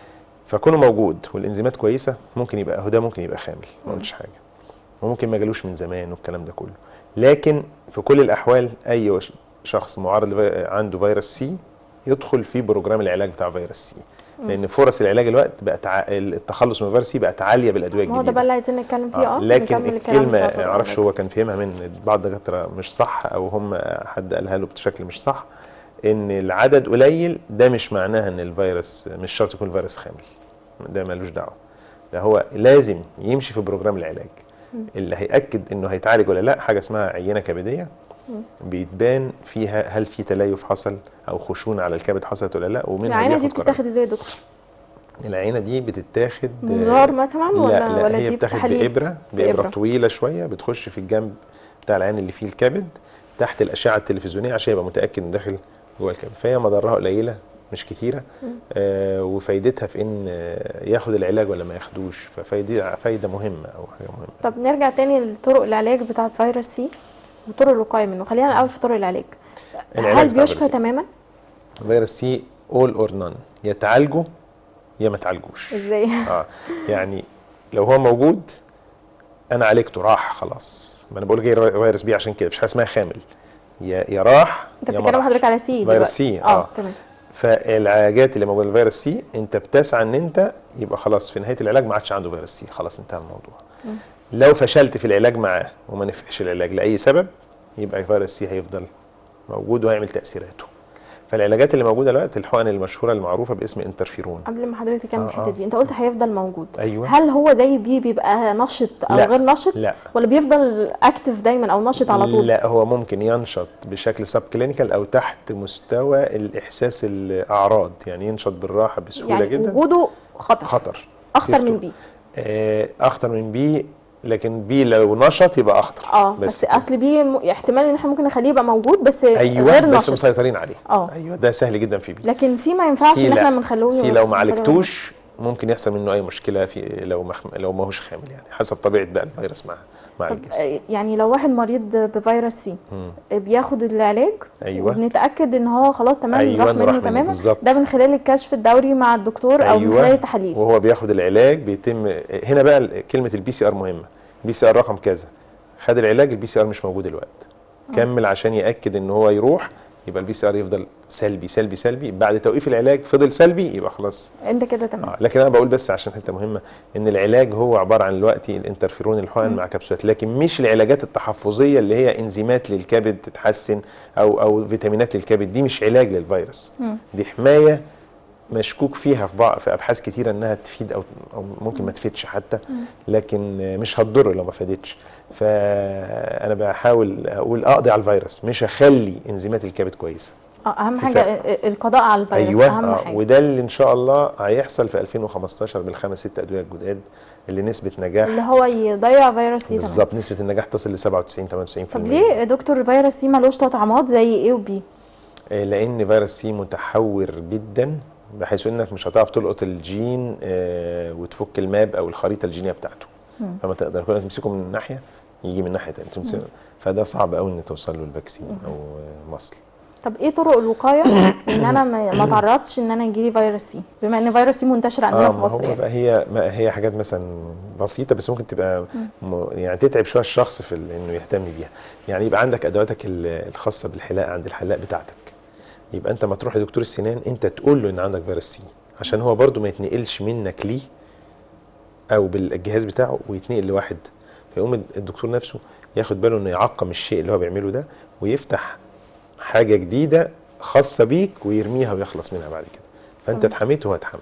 فكونه موجود والانزيمات كويسه ممكن يبقى اهو ده ممكن يبقى خامل ما قلتش حاجه وممكن ما جالوش من زمان والكلام ده كله لكن في كل الاحوال اي وش- شخص معرض لفي... عنده فيروس سي يدخل في بروجرام العلاج بتاع فيروس سي لان فرص العلاج الوقت بقت ع... التحلص من الفيروس سي بقت عاليه بالادويه ما هو الجديده ده بقى اللي عايزين نتكلم فيه اه لكن نكمل الكلام الكلمه بتاع ما اعرفش العلاج. هو كان فهمها من بعض الدكاتره مش صح او هم حد قالها له بشكل مش صح ان العدد قليل ده مش معناها ان الفيروس مش شرط يكون الفيروس خامل ده ملوش دعوه ده هو لازم يمشي في بروجرام العلاج اللي هياكد انه هيتعالج ولا لا حاجه اسمها عينه كبديه بيتبان فيها هل في تليف حصل او خشونه على الكبد حصلت ولا لا ومنها العينه دي بياخد قرار بتتاخد ازاي يا دكتور العينه دي بتتاخد منظار مثلا لا ولا لا ولا هي دي بتاخد بتحاليل؟ بإبرة بإبرة بإبرة. طويلة شوية بتخش في الجنب بتاع العين اللي فيه الكبد تحت الأشعة التلفزيونية عشان يبقى متأكد إن داخل جوه الكبد فهي مضرها قليلة مش كتيرة آه وفايدتها في إن آه ياخد العلاج ولا ما ياخدوش ففايدة فايدة مهمة أو حاجة مهمة طب نرجع تاني لطرق العلاج بتاعه فيروس سي وطرق الوقايه منه خلينا الاول في طرق العلاج العلاج هل بتاع بيشفى فيروس سي. تماما فيروس سي أول أور نون يا تعالجه يا ما تعالجوش ازاي اه يعني لو هو موجود انا عالجته راح خلاص ما انا بقول جاي فيروس بي عشان كده مش حاجه اسمها خامل يا يا راح انت يا ما بتتكلم راحش. حضرتك على سي فيروس دلوقتي. سي اه اه تمام فالعلاجات اللي موجوده الفيروس سي انت بتسعى ان انت يبقى خلاص في نهايه العلاج ما عادش عنده فيروس سي خلاص انتهى الموضوع لو فشلت في العلاج معاه وما نفعش العلاج لاي سبب يبقى فيروس سي هيفضل موجود وهيعمل تاثيراته فالعلاجات اللي موجوده دلوقتي الحقن المشهوره المعروفه باسم انترفيرون قبل ما حضرتك تكمل آه، الحته آه. دي انت قلت هيفضل موجود ايوه هل هو زي بي بيبقى نشط او لا، غير نشط لا ولا بيفضل اكتف دايما او نشط على طول لا هو ممكن ينشط بشكل سب كلينيكال او تحت مستوى الاحساس الاعراض يعني ينشط بالراحه بسهوله يعني جدا وجوده خطر خطر اخطر في من خطورة. بي آه، اخطر من بي لكن بي لو نشط يبقى اخطر اه بس, كده. اصل بي م... احتمال ان احنا ممكن نخليه يبقى موجود بس ايوه غير بس نشط مسيطرين عليه اه. ايوه ده سهل جدا في بي لكن سي ما ينفعش سي ان لا. احنا ما نخلوه سي لو ما نخلوه عالجتوش ممكن يحصل منه اي مشكله في لو مخ... لو ما هوش خامل يعني حسب طبيعه بقى الفيروس مع مع طب الجسم آه، يعني لو واحد مريض بفيروس سي مم. آه، بياخد العلاج ايوه وبنتاكد ان هو خلاص تمام أيوة، راح إنه راح منه منه تماما بالظبط. ده من خلال الكشف الدوري مع الدكتور او من أيوة. خلال التحاليل وهو بياخد العلاج بيتم هنا بقى ال- كلمه البي سي ار مهمه بي سي ار رقم كذا خد العلاج البي سي ار مش موجود الوقت كمل عشان ياكد ان هو يروح يبقى البي سي ار يفضل سلبي سلبي سلبي بعد توقيف العلاج فضل سلبي يبقى خلاص انت كده تمام آه. لكن انا بقول بس عشان حته مهمه ان العلاج هو عباره عن دلوقتي الانترفيرون الحقن مع كبسولات لكن مش العلاجات التحفظيه اللي هي انزيمات للكبد تتحسن او او فيتامينات للكبد دي مش علاج للفيروس مم. دي حمايه مشكوك فيها في بعض في ابحاث كتيره انها تفيد او او ممكن ما تفيدش حتى لكن مش هتضر لو ما فادتش فانا بحاول اقول اقضي على الفيروس مش اخلي انزيمات الكبد كويسه اه اهم كفاية. حاجه ال- القضاء على الفيروس ايوه اهم آه حاجه وده اللي ان شاء الله هيحصل في 2015 بالخمس ست ادويه الجداد اللي نسبه نجاح اللي هو يضيع فيروس سي تمام بالظبط نسبه النجاح تصل ل 97 98% طب ليه يا دكتور فيروس سي ملوش تطعيمات زي ايه وبي آه، لان فيروس سي متحور جدا بحيث انك مش هتعرف تلقط الجين آه، وتفك الماب او الخريطه الجينيه بتاعته فما تقدر كل ما تمسكه من ناحيه يجي من ناحيه ثانيه تمسكه فده صعب قوي ان توصل له الفاكسين او آه، مصل طب ايه طرق الوقايه ان انا ما ما اتعرضش ان انا يجيلي فيروس سي بما ان فيروس سي منتشر عندنا اه في ما مصر هو يعني. بقى هي ما هي حاجات مثلا بسيطه بس ممكن تبقى م... يعني تتعب شويه الشخص في ال- انه يهتم بيها يعني يبقى عندك ادواتك ال- الخاصه بالحلاقه عند الحلاق بتاعتك يبقى انت ما تروح لدكتور السنان انت تقول له ان عندك فيروس سي عشان هو برضو ما يتنقلش منك ليه او بالجهاز بتاعه ويتنقل لواحد فيقوم الدكتور نفسه ياخد باله انه يعقم الشيء اللي هو بيعمله ده ويفتح حاجه جديده خاصه بيك ويرميها ويخلص منها بعد كده فانت اتحميت وهو اتحمى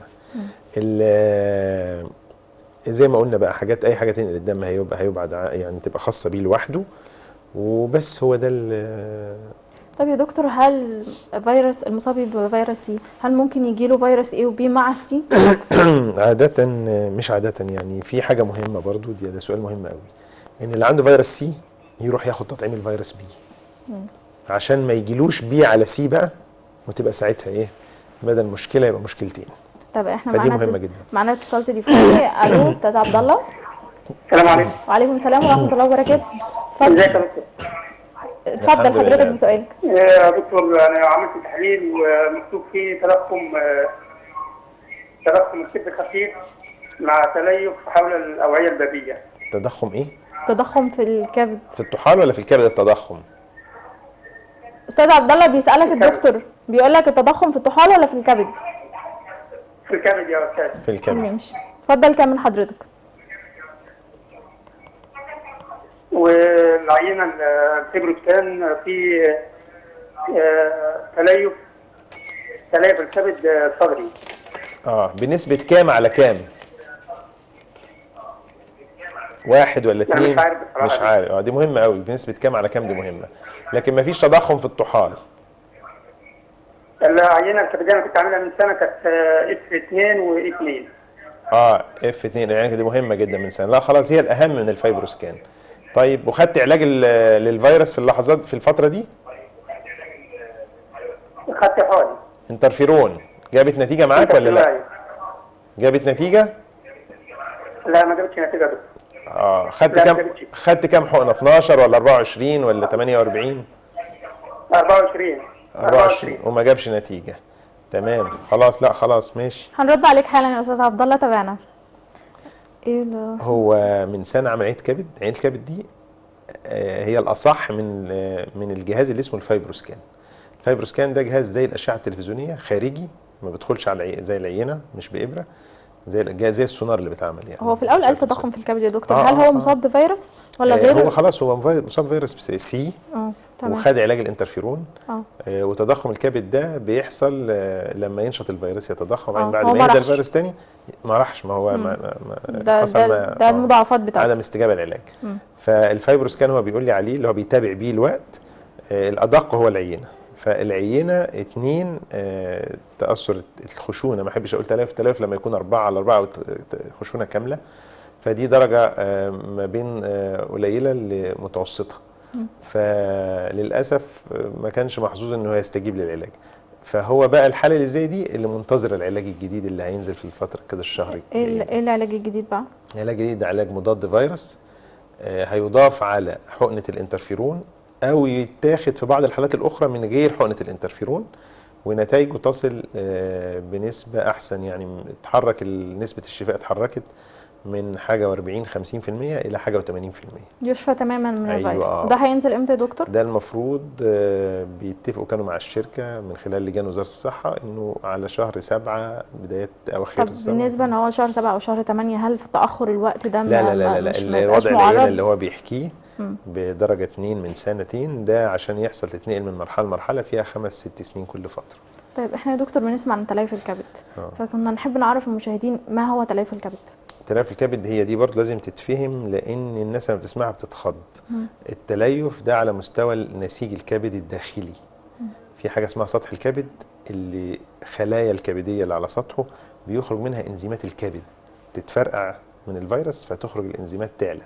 ال- زي ما قلنا بقى حاجات اي حاجه تنقل الدم هيبقى هيبعد ع- يعني تبقى خاصه بيه لوحده وبس هو ده ال- طب يا دكتور هل فيروس المصاب بفيروس سي هل ممكن يجيله فيروس اي وبي مع السي؟ عادة مش عادة يعني في حاجة مهمة برضو دي ده سؤال مهم قوي ان اللي عنده فيروس سي يروح ياخد تطعيم الفيروس بي عشان ما يجيلوش بي على سي بقى وتبقى ساعتها ايه بدل مشكلة يبقى مشكلتين طب احنا فدي معانا مهمة اتص- جدا. معانا اتصال تليفوني الو استاذ عبد الله السلام عليكم وعليكم السلام ورحمه الله وبركاته اتفضل ازيك يا دكتور اتفضل الحمد حضرتك لله. بسؤالك يا دكتور انا عملت تحليل ومكتوب فيه تضخم آه، تضخم الكبد خفيف مع تليف حول الاوعيه البابيه تضخم ايه تضخم في الكبد في الطحال ولا في الكبد التضخم استاذ عبد الله بيسالك الدكتور بيقول لك التضخم في الطحال ولا في الكبد في الكبد يا استاذ في الكبد ماشي اتفضل كمل حضرتك والعينه الفيبروسكان في آه، تليف تليف الكبد آه، الصدري اه بنسبة كام على كام واحد ولا لا، مش اتنين عارف بصراحة مش دي. عارف اه دي مهمة قوي بنسبة كام على كام دي مهمة لكن ما فيش تضخم في الطحال العينه الكبديه انا كنت عاملها من سنه كانت اف 2 و 2 اه اف 2 يعني دي مهمه جدا من سنه لا خلاص هي الاهم من الفايبروسكان طيب وخدت علاج ال- للفيروس في اللحظات في الفتره دي خدت حوالي انترفيرون جابت نتيجه معاك ولا لا أيوة. جابت نتيجه لا ما جابتش نتيجه يا دكتور اه خدت لا، كام ما جابتش. خدت كام حقنه 12 ولا 24 ولا 48 24 24 وما جابش نتيجه تمام خلاص لا خلاص ماشي هنرد عليك حالا يا استاذ عبد الله تابعنا ايه ال- هو من سنه عمل عيد كبد عيد الكبد دي آه، هي الاصح من آه، من الجهاز اللي اسمه الفايبروسكان الفايبروسكان ده جهاز زي الاشعه التلفزيونيه خارجي ما بيدخلش على العي- زي العينه مش بابره زي الجهاز زي السونار اللي بيتعمل يعني هو في الاول مش قال عارف تضخم في الكبد يا دكتور آه، هل آه، هو آه. مصاب بفيروس ولا آه، غير هو خلاص هو مفي- مصاب فيروس بس- سي اه تمام وخد علاج الانترفيرون اه آه، وتضخم الكبد ده بيحصل آه، لما ينشط الفيروس يتضخم آه، بعدين بعد هو ما ما يهدى راحش. الفيروس تاني ما راحش ما هو ما ما ما ده حصل ده, ما- ده آه. المضاعفات بتاعته عدم استجابه للعلاج فالفايبروس كان هو بيقول لي عليه اللي هو بيتابع بيه الوقت آه، الادق هو العينه فالعينه اتنين آه، تاثر الخشونه ما احبش اقول تلاف تلاف لما يكون أربعة على أربعة أو ت- ت- خشونه كامله فدي درجه آه، ما بين آه، قليله لمتوسطه فللاسف آه، ما كانش محظوظ انه يستجيب للعلاج فهو بقى الحاله اللي زي دي اللي منتظره العلاج الجديد اللي هينزل في الفتره كده الشهر ايه الجاي ال- ايه العلاج الجديد بقى العلاج الجديد ده علاج مضاد فيروس آه، هيضاف على حقنة الانترفيرون أو يتاخد في بعض الحالات الأخرى من غير حقنة الانترفيرون ونتائجه تصل آه، بنسبة أحسن يعني اتحرك ال- نسبة الشفاء اتحركت من حاجة و40 50% إلى حاجة و80% يشفى تماما من أيوة، الفيروس آه. ده هينزل امتى يا دكتور ده المفروض آه، بيتفقوا كانوا مع الشركة من خلال لجان وزارة الصحة إنه على شهر سبعة بداية أواخر طب سبعة. بالنسبه ان هو شهر سبعة او شهر تمانية هل في تاخر الوقت ده لا ما- لا لا ما- لا, مش- لا ما يبقاش الوضع العينة معرض؟ اللي هو بيحكيه مم. بدرجة اتنين من سنتين ده عشان يحصل تتنقل من مرحلة لمرحلة فيها خمس ست سنين كل فترة طيب احنا يا دكتور بنسمع عن تليف الكبد آه. فكنا نحب نعرف المشاهدين ما هو تليف الكبد تليف الكبد هي دي برضه لازم تتفهم لأن الناس لما بتسمعها بتتخض التليف ده على مستوى نسيج الكبد الداخلي في حاجة اسمها سطح الكبد اللي خلايا الكبدية اللي على سطحه بيخرج منها انزيمات الكبد تتفرقع من الفيروس فتخرج الانزيمات تعلى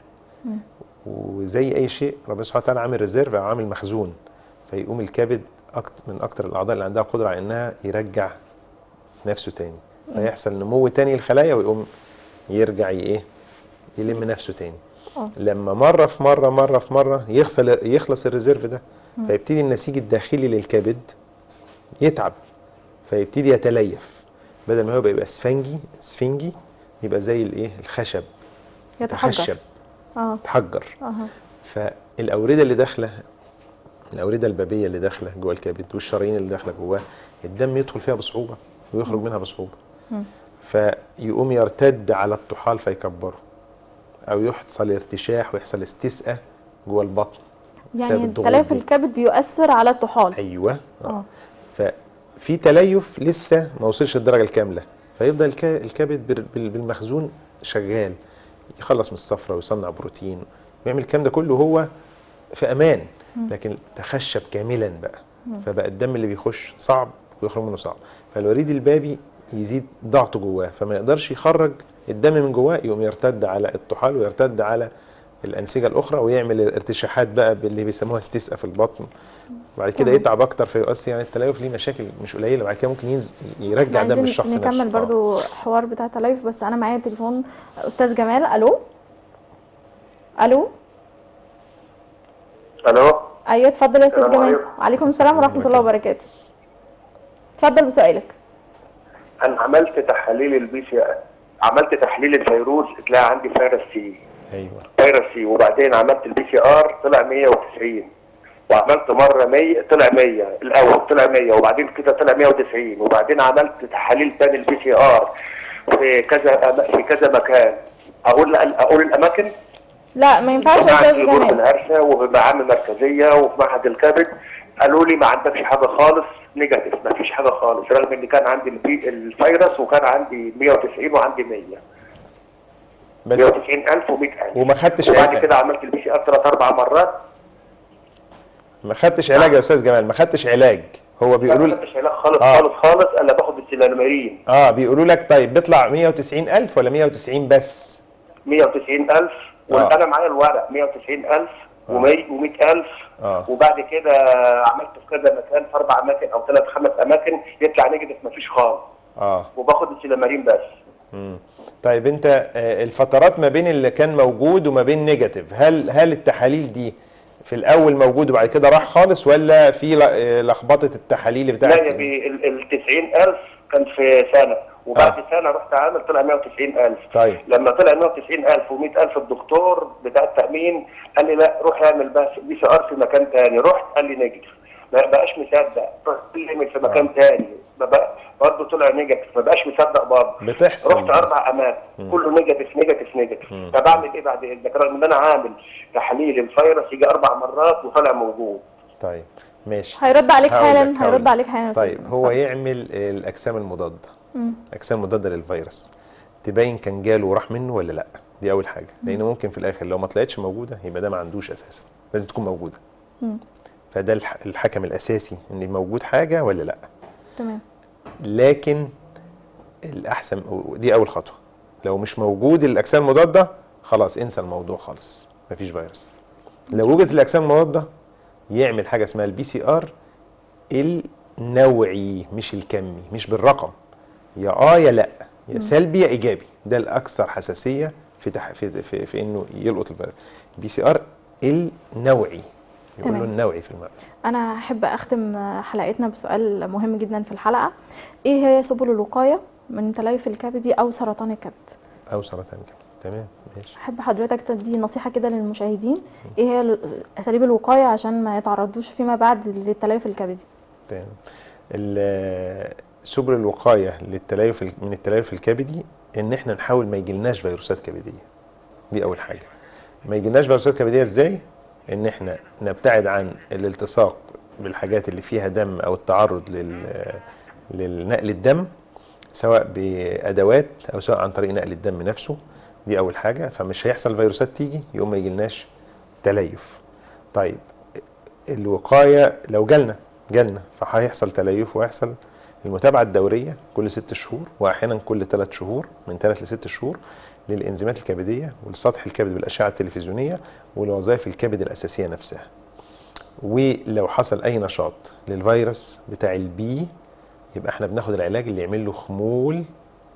وزي اي شيء ربنا سبحانه وتعالى عامل ريزيرف او عامل مخزون فيقوم الكبد أكتر من اكتر الاعضاء اللي عندها قدره على انها يرجع نفسه تاني فيحصل نمو تاني للخلايا ويقوم يرجع ي- ايه يلم نفسه تاني اه لما مره في مره مره في مره يخلص يخلص الريزيرف ده فيبتدي النسيج الداخلي للكبد يتعب فيبتدي يتليف بدل ما هو يبقى اسفنجي اسفنجي يبقى زي الايه الخشب يتحجر يتخشب اه يتحجر اها فالاورده اللي داخله الاورده البابيه اللي داخله جوه الكبد والشرايين اللي داخله جواه الدم يدخل فيها بصعوبه ويخرج منها بصعوبه مم. فيقوم يرتد على الطحال فيكبره او يحصل ارتشاح ويحصل استسقاء جوه البطن بسبب يعني الضغوط تليف دي. الكبد بيؤثر على الطحال ايوه اه اه ففي تليف لسه ما وصلش الدرجه الكامله فيفضل الك- الكبد بال- بال- بالمخزون شغال يخلص من الصفرة ويصنع بروتين ويعمل الكلام ده كله هو في امان لكن تخشب كاملا بقى فبقى الدم اللي بيخش صعب ويخرج منه صعب فالوريد البابي يزيد ضغطه جواه فما يقدرش يخرج الدم من جواه يقوم يرتد على الطحال ويرتد على الانسجه الاخرى ويعمل ارتشاحات بقى اللي بيسموها استسقاء في البطن وبعد كده تمام. يتعب اكتر فيؤثر يعني التليف ليه مشاكل مش قليله بعد كده ممكن ينزل يرجع دم عايزين الشخص نكمل نفسه آه. برضو حوار بتاع تليف بس انا معايا تليفون استاذ جمال الو الو الو ايوه اتفضل يا استاذ السلام جمال عليكم. وعليكم السلام ورحمه الله وبركاته اتفضل بسؤالك انا عملت تحاليل البي سي عملت تحليل الفيروس تلاقي عندي فيروس سي ايوه فيروس سي وبعدين عملت البي سي ار طلع 190 وعملت مره 100 طلع 100 الاول طلع 100 وبعدين كده طلع 190 وبعدين عملت تحاليل تاني البي سي ار في كذا أم- في كذا مكان اقول اقول الاماكن لا ما ينفعش يا طبعا استاذ في غرفه جمال الهرسه وبمعامل مركزيه وفي معهد الكبد قالوا لي ما عندكش حاجه خالص نيجاتيف ما فيش حاجه خالص رغم ان كان عندي البي- الفيروس وكان عندي 190 وعندي 100 بس 190000 و100000 وما خدتش وبعد علاج كده عملت البي سي ار ثلاث اربع مرات ما خدتش علاج يا استاذ جمال ما خدتش علاج هو بيقولوا ما لك خدتش علاج خالص آه. خالص خالص الا باخد السيلانوميرين اه بيقولوا لك طيب بيطلع 190000 ولا 190 بس 190000 آه. وانا معايا الورق 190000 و100 و100000 آه. وبعد كده عملت في كذا مكان في اربع اماكن او ثلاث خمس اماكن يطلع نيجاتيف مفيش خالص اه وباخد السيلامارين بس مم. طيب انت آه، الفترات ما بين اللي كان موجود وما بين نيجاتيف هل هل التحاليل دي في الاول موجود وبعد كده راح خالص ولا في ل- آه، لخبطه التحاليل بتاعت لا يا بي ال ال 90000 كان في سنه وبعد آه. سنه رحت عامل طلع 190000 طيب لما طلع 190000 و100000 الدكتور بتاع التامين قال لي لا روح اعمل بس بي سي ار في مكان تاني رحت قال لي نيجاتيف ما بقاش مصدق رحت اعمل في مكان تاني ما بقى برضه طلع نيجاتيف ما بقاش مصدق برضه بتحصل رحت اربع اماكن كله نيجاتيف نيجاتيف نيجاتيف طب اعمل ايه بعد اذنك رغم ان انا عامل تحليل الفيروس يجي اربع مرات وطلع موجود طيب ماشي هيرد عليك هقول لك- حالا هقول هيرد لك. عليك حالا يا أستاذ طيب جمال. هو اتفضل. يعمل آه، الاجسام المضاده اجسام مضاده للفيروس تبين كان جاله وراح منه ولا لا دي اول حاجه لان ممكن في الاخر لو ما طلعتش موجوده يبقى ده ما عندوش اساسا لازم تكون موجوده فده الح- الحكم الاساسي ان موجود حاجه ولا لا تمام لكن الاحسن دي اول خطوه لو مش موجود الاجسام المضاده خلاص انسى الموضوع خالص مفيش فيروس لو وجدت الاجسام المضاده يعمل حاجه اسمها البي سي ار النوعي مش الكمي مش بالرقم يا اه يا لا يا سلبي يا ايجابي ده الاكثر حساسيه في تح... في, في, في انه يلقط الفيروس البي سي ار النوعي يقول له تمام. النوعي في المعنى انا احب اختم حلقتنا بسؤال مهم جدا في الحلقه ايه هي سبل الوقايه من تليف الكبدي او سرطان الكبد او سرطان الكبد تمام ماشي احب حضرتك تدي نصيحه كده للمشاهدين ايه هي ال- اساليب الوقايه عشان ما يتعرضوش فيما بعد للتليف الكبدي تمام ال- سبل الوقايه للتليف ال- من التليف الكبدي ان احنا نحاول ما يجيلناش فيروسات كبديه دي اول حاجه ما يجيلناش فيروسات كبديه ازاي ان احنا نبتعد عن الالتصاق بالحاجات اللي فيها دم او التعرض لل للنقل الدم سواء بادوات او سواء عن طريق نقل الدم نفسه دي اول حاجه فمش هيحصل فيروسات تيجي يوم ما يجيلناش تليف طيب الوقايه لو جالنا جالنا فهيحصل تليف ويحصل المتابعه الدوريه كل ست شهور واحيانا كل ثلاث شهور من ثلاث لست شهور للانزيمات الكبديه ولسطح الكبد بالاشعه التلفزيونيه ولوظائف الكبد الاساسيه نفسها ولو حصل اي نشاط للفيروس بتاع البي يبقى احنا بناخد العلاج اللي يعمل له خمول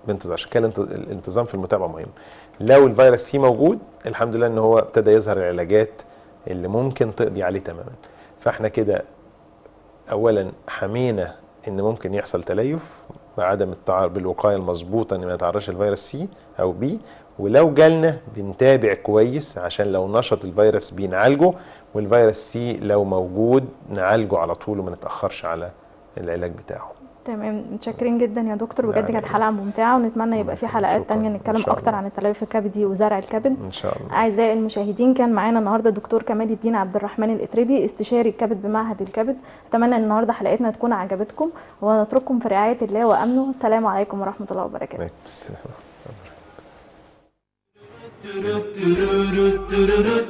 بانتظار عشان كده الانت- الانتظام في المتابعه مهم لو الفيروس سي موجود الحمد لله ان هو ابتدى يظهر العلاجات اللي ممكن تقضي عليه تماما فاحنا كده اولا حمينا ان ممكن يحصل تليف بعدم التعار بالوقايه المظبوطه ان ما يتعرضش الفيروس سي او بي ولو جالنا بنتابع كويس عشان لو نشط الفيروس بي نعالجه والفيروس سي لو موجود نعالجه على طول وما نتاخرش على العلاج بتاعه تمام متشكرين جدا يا دكتور بجد لا، كانت لا. حلقه ممتعه ونتمنى يبقى في حلقات شكراً. تانية إن نتكلم شاء اكتر الله. عن التليف الكبدي وزرع الكبد ان شاء الله اعزائي المشاهدين كان معانا النهارده الدكتور كمال الدين عبد الرحمن الاتربي استشاري الكبد بمعهد الكبد اتمنى ان النهارده حلقتنا تكون عجبتكم ونترككم في رعايه الله وامنه السلام عليكم ورحمه الله وبركاته عليكم السلام do do do do do do do